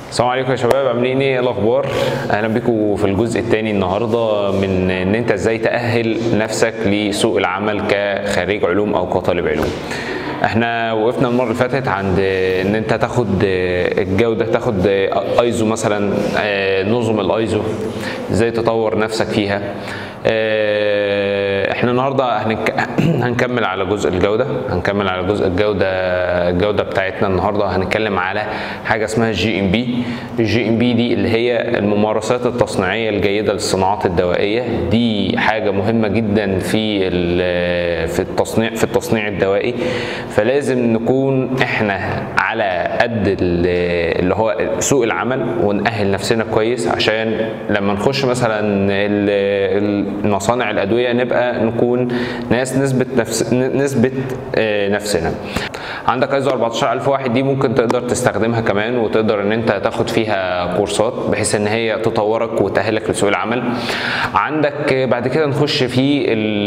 السلام عليكم يا شباب عاملين ايه إيه الاخبار اهلا بيكم في الجزء الثاني النهارده من ان انت ازاي تاهل نفسك لسوق العمل كخريج علوم او كطالب علوم احنا وقفنا المره اللي فاتت عند ان انت تاخد الجوده تاخد ايزو مثلا نظم الايزو ازاي تطور نفسك فيها احنا النهارده هنك... هنكمل على جزء الجوده هنكمل على جزء الجوده الجوده بتاعتنا النهارده هنتكلم على حاجه اسمها الجي ام بي الجي ام بي دي اللي هي الممارسات التصنيعيه الجيده للصناعات الدوائيه دي حاجه مهمه جدا في في التصنيع في التصنيع الدوائي فلازم نكون احنا على قد اللي هو سوق العمل ونأهل نفسنا كويس عشان لما نخش مثلا مصانع الادويه نبقى نكون ناس نثبت نفس نثبت نفسنا عندك ايزو 14001 دي ممكن تقدر تستخدمها كمان وتقدر ان انت تاخد فيها كورسات بحيث ان هي تطورك وتأهلك لسوق العمل عندك بعد كده نخش في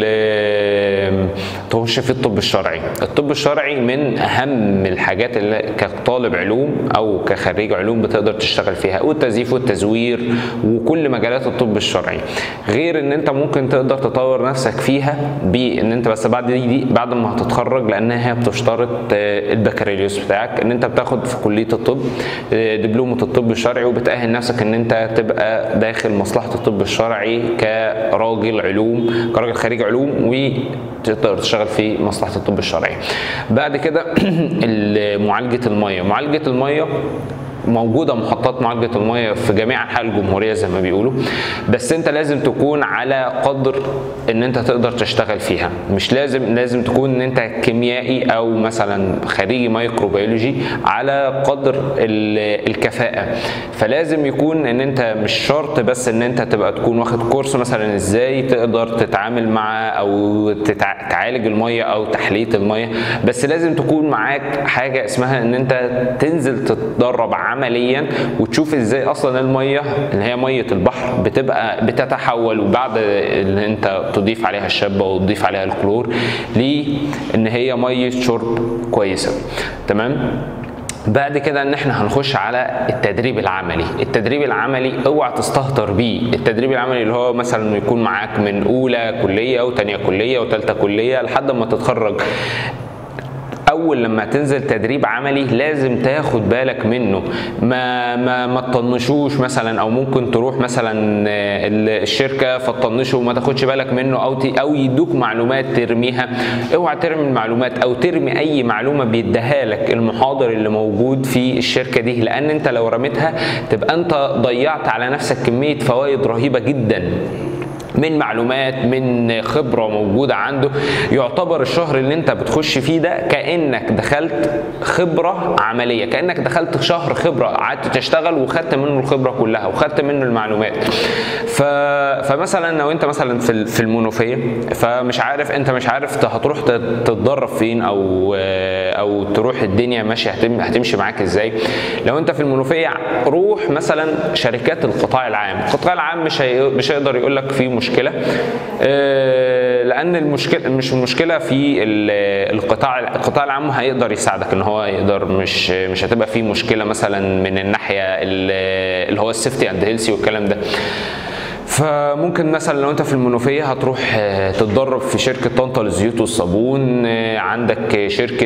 تخش في الطب الشرعي الطب الشرعي من اهم الحاجات اللي كطالب علوم او كخريج علوم بتقدر تشتغل فيها والتزييف والتزوير وكل مجالات الطب الشرعي غير ان انت ممكن تقدر تطور نفسك فيها بان انت بس بعد دي, دي بعد ما هتتخرج لانها هي بتشترط البكالوريوس بتاعك ان انت بتاخد في كليه الطب دبلومه الطب الشرعي وبتاهل نفسك ان انت تبقى داخل مصلحه الطب الشرعي كراجل علوم كراجل خريج علوم وتقدر تشتغل في مصلحه الطب الشرعي بعد كده معالجه الميه معالجه الميه موجودة محطات معالجة المياه في جميع أنحاء الجمهورية زي ما بيقولوا بس أنت لازم تكون على قدر إن أنت تقدر تشتغل فيها مش لازم لازم تكون إن أنت كيميائي أو مثلا خريجي مايكروبيولوجي على قدر الكفاءة فلازم يكون إن أنت مش شرط بس إن أنت تبقى تكون واخد كورس مثلا إزاي تقدر تتعامل مع أو تتع... تعالج المية أو تحلية المية بس لازم تكون معاك حاجة اسمها إن أنت تنزل تتدرب عمليا وتشوف ازاي اصلا الميه اللي هي ميه البحر بتبقى بتتحول وبعد ان انت تضيف عليها الشابه وتضيف عليها الكلور لان هي ميه شرب كويسه تمام بعد كده ان احنا هنخش على التدريب العملي التدريب العملي اوعى تستهتر بيه التدريب العملي اللي هو مثلا يكون معاك من اولى كليه وثانيه كليه وثالثه كليه لحد ما تتخرج اول لما تنزل تدريب عملي لازم تاخد بالك منه ما ما ما تطنشوش مثلا او ممكن تروح مثلا الشركه فتطنشه وما تاخدش بالك منه او او يدوك معلومات ترميها اوعى ترمي المعلومات او ترمي اي معلومه بيديها لك المحاضر اللي موجود في الشركه دي لان انت لو رميتها تبقى انت ضيعت على نفسك كميه فوائد رهيبه جدا من معلومات من خبره موجوده عنده يعتبر الشهر اللي انت بتخش فيه ده كانك دخلت خبره عمليه كانك دخلت شهر خبره قعدت تشتغل وخدت منه الخبره كلها وخدت منه المعلومات ف... فمثلا لو انت مثلا في في المنوفيه فمش عارف انت مش عارف هتروح تتدرب فين او او تروح الدنيا ماشيه هتم... هتمشي معاك ازاي لو انت في المنوفيه روح مثلا شركات القطاع العام القطاع العام مش هي... مش هيقدر يقول لك في مشكله لان المشكله مش المشكله في القطاع القطاع العام هيقدر يساعدك ان هو يقدر مش مش هتبقى فيه مشكله مثلا من الناحيه اللي هو السيفتي اند هيلسي والكلام ده فممكن مثلا لو انت في المنوفيه هتروح تتدرب في شركه طنطا للزيوت والصابون عندك شركه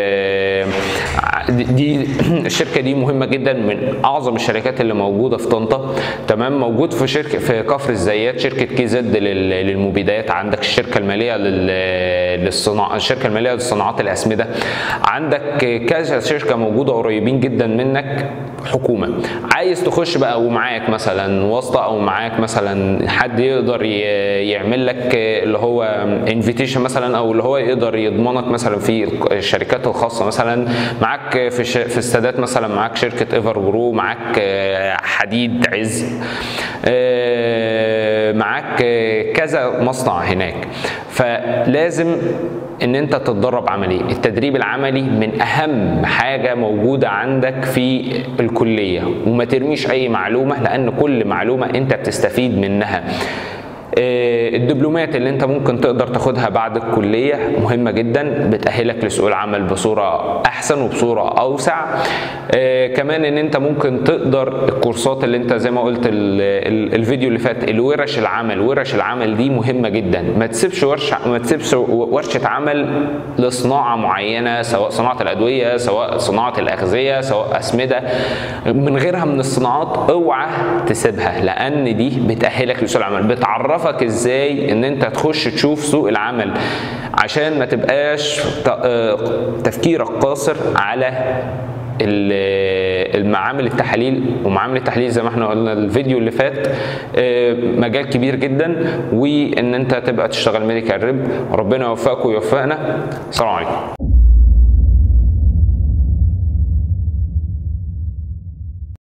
دي الشركه دي مهمه جدا من اعظم الشركات اللي موجوده في طنطا تمام موجود في شركه في كفر الزيات شركه كي زد للمبيدات عندك الشركه الماليه للصناعه الشركه الماليه للصناعات الاسمده عندك كذا شركه موجوده قريبين جدا منك حكومه عايز تخش بقى ومعاك مثلا واسطه او معاك مثلا حد يقدر يعمل لك اللي هو انفيتيشن مثلا او اللي هو يقدر يضمنك مثلا في الشركات الخاصه مثلا معاك في في السادات مثلا معاك شركه ايفر جرو معاك حديد عز معاك كذا مصنع هناك فلازم ان انت تتدرب عملي التدريب العملي من اهم حاجه موجوده عندك في الكليه وما ترميش اي معلومه لان كل معلومه انت بتستفيد منها آه، الدبلومات اللي انت ممكن تقدر تاخدها بعد الكليه مهمه جدا بتاهلك لسوق العمل بصوره احسن وبصوره اوسع آه، كمان ان انت ممكن تقدر الكورسات اللي انت زي ما قلت ال- ال- الفيديو اللي فات الورش العمل ورش العمل دي مهمه جدا ما تسيبش ورشه ما تسيبش ورشه عمل لصناعه معينه سواء صناعه الادويه سواء صناعه الاغذيه سواء اسمده من غيرها من الصناعات اوعى تسيبها لان دي بتاهلك لسوق العمل بتعرفك ازاي ان انت تخش تشوف سوق العمل عشان ما تبقاش ت- آه، تفكيرك قاصر على ال- المعامل التحاليل ومعامل التحليل زي ما احنا قلنا الفيديو اللي فات آه، مجال كبير جدا وان انت تبقى تشتغل ميديكال ريب ربنا يوفقك ويوفقنا السلام عليكم